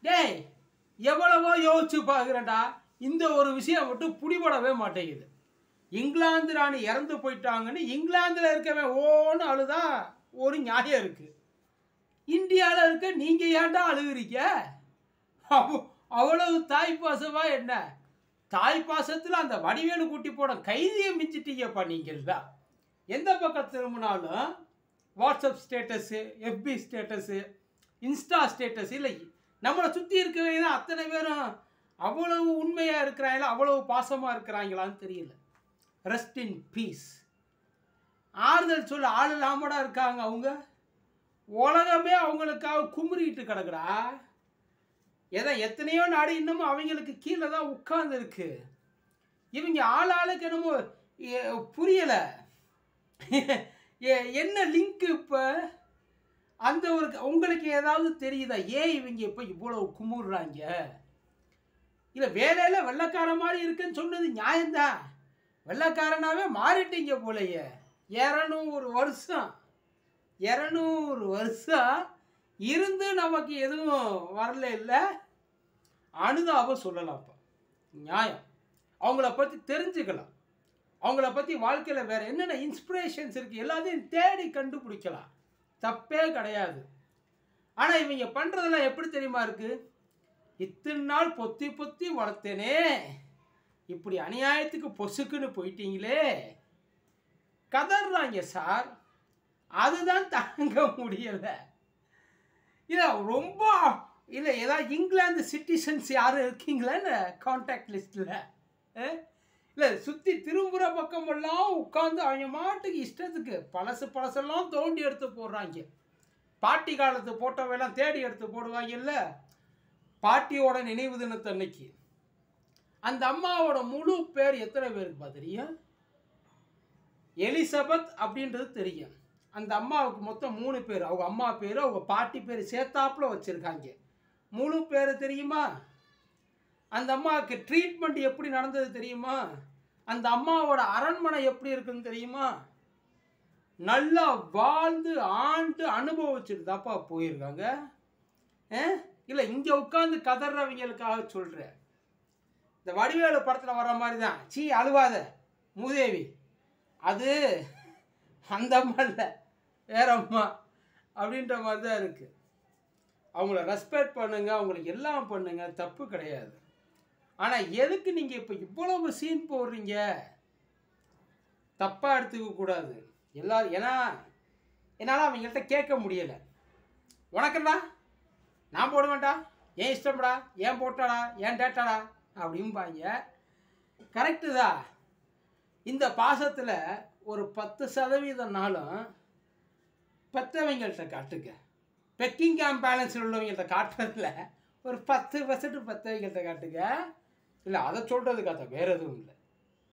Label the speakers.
Speaker 1: டேய் எவ்வளவோ யோசிச்சு பார்க்குறேன்டா இந்த ஒரு விஷயம் மட்டும் பிடிபடவே மாட்டேங்குது இங்கிலாந்து ராணி இறந்து போயிட்டாங்கன்னு இங்கிலாந்தில் இருக்கவன் ஓன்னு அழுதா ஒரு நியாயம் இருக்குது இந்தியாவில் இருக்க நீங்கள் ஏன்டா அழுகுறீங்க அவ- அவ்வளவு தாய் பாசமா என்ன தாய் பாசத்தில் அந்த வடிவேலு குட்டி போட கைதியை மிஞ்சிட்டீங்கப்பா நீங்கள்தான் எந்த பக்கம் திரும்பினாலும் WhatsApp status FB status Insta status இல்லை நம்மளை சுற்றி இருக்கவங்க தான் அத்தனை பேரும் அவ்வளவு உண்மையாக இருக்கிறாங்களா அவ்வளவு பாசமாக இருக்கிறாங்களான்னு தெரியல ரெஸ்ட் இன் பீஸ் ஆறுதல் சொல்ல ஆள் இல்லாமடா இருக்காங்க அவங்க உலகமே அவங்களுக்காக குமுறிட்டு கிடக்குடா ஏதோ எத்தனையோ நாடு இன்னமும் அவங்களுக்கு கீழே தான் உட்கார்ந்து இருக்கு இவங்க ஆள் ஆளுக்கு என்னமோ எ- புரியல எ- என்ன லிங்க் இப்போ அந்த ஒரு உங்களுக்கு ஏதாவது தெரியுதா ஏன் இவங்க இப்போ இவ்வளவு குமுறுறாங்க இல்லை வேலையில் வெள்ளைக்கார மாதிரி இருக்குன்னு சொன்னது நியாயம்தான் வெள்ளைக்காரனாவே மாறிட்டீங்க போலயே இரநூறு வருஷம் இரநூறு வருஷம் இருந்து நமக்கு எதுவும் வரல இல்லை அனுதாபம் சொல்லலாம்ப்பா நியாயம் அவங்கள பற்றி தெரிஞ்சுக்கலாம் அவங்கள பற்றி வாழ்க்கையில் வேறு என்னென்ன இன்ஸ்பிரேஷன்ஸ் இருக்குது எல்லாத்தையும் தேடி கண்டுபிடிக்கலாம் தப்பே கிடையாது ஆனால் இவங்க பண்ணுறதெல்லாம் எப்படி தெரியுமா இருக்குது இத்தனை நாள் பொத்தி பொத்தி வளர்த்தேனே இப்படி அநியாயத்துக்கு பொசுக்குன்னு போயிட்டீங்களே கதறாங்க சார் அதுதான் தாங்க முடியலை இல்லை ரொம்ப இல்லை ஏதாவது இங்கிலாந்து சிட்டிசன்ஸ் யாரும் இருக்கீங்களா இந்த காண்டாக்ட் லிஸ்ட்டில் இல்லை சுற்றி திரும்புகிற பக்கமெல்லாம் உட்காந்து அவங்க மாட்டுக்கு இஷ்டத்துக்கு பழசு பழசெல்லாம் தோண்டி எடுத்து போடுறாங்க பாட்டி காலத்து போட்டோவெல்லாம் தேடி எடுத்து போடுவாங்கல்ல பாட்டியோட நினைவு தினத்தன்னைக்கு அந்த அம்மாவோட முழு பேர் எத்தனை பேருக்கு பா தெரியும் எலிசபெத் அப்படின்றது தெரியும் அந்த அம்மாவுக்கு மொத்தம் மூணு பேர் அவங்க அம்மா பேர் அவங்க பாட்டி பேர் சேர்த்தாப்புல வச்சுருக்காங்க முழு பேர் தெரியுமா அந்த அம்மாவுக்கு ட்ரீட்மெண்ட் எப்படி நடந்தது தெரியுமா அந்த அம்மாவோட அரண்மனை எப்படி இருக்குன்னு தெரியுமா நல்லா வாழ்ந்து ஆண்டு அனுபவிச்சுட்டு தாப்பா போயிருக்காங்க இல்லை இங்கே உட்காந்து கதறவங்களுக்காக சொல்கிறேன் இந்த வடிவேலு படத்தில் வர்ற மாதிரி தான் சீ அழுவாத மூதேவி அது அந்த அம்மா இல்லை வேற அம்மா அப்படின்ற மாதிரி தான் இருக்குது அவங்கள ரெஸ்பெக்ட் பண்ணுங்க அவங்களுக்கு எல்லாம் பண்ணுங்க தப்பு கிடையாது ஆனால் எதுக்கு நீங்கள் இப்போ இவ்வளவு சீன் போடுறீங்க தப்பாக எடுத்துக்க கூடாது எல்லா ஏன்னா என்னால் அவங்கள்ட்ட கேட்க முடியலை உனக்குடா நான் போட வேண்டாம் ஏன் இஷ்டம்டா ஏன் போட்டாடா ஏன் டேட்டாடா அப்படிம்பாங்க கரெக்டு தான் இந்த பாசத்தில் ஒரு பத்து சதவீத நாளும் பெற்றவங்கள்ட்ட காட்டுங்க பெக்கிங்காம் பேலன்ஸில் உள்ளவங்கள்ட்ட காட்டுறதுல ஒரு பத்து பர்சன்ட் பெற்றவங்கள்ட்ட காட்டுங்க இல்லை அதை சொல்கிறதுக்காக வேறு எதுவும் இல்லை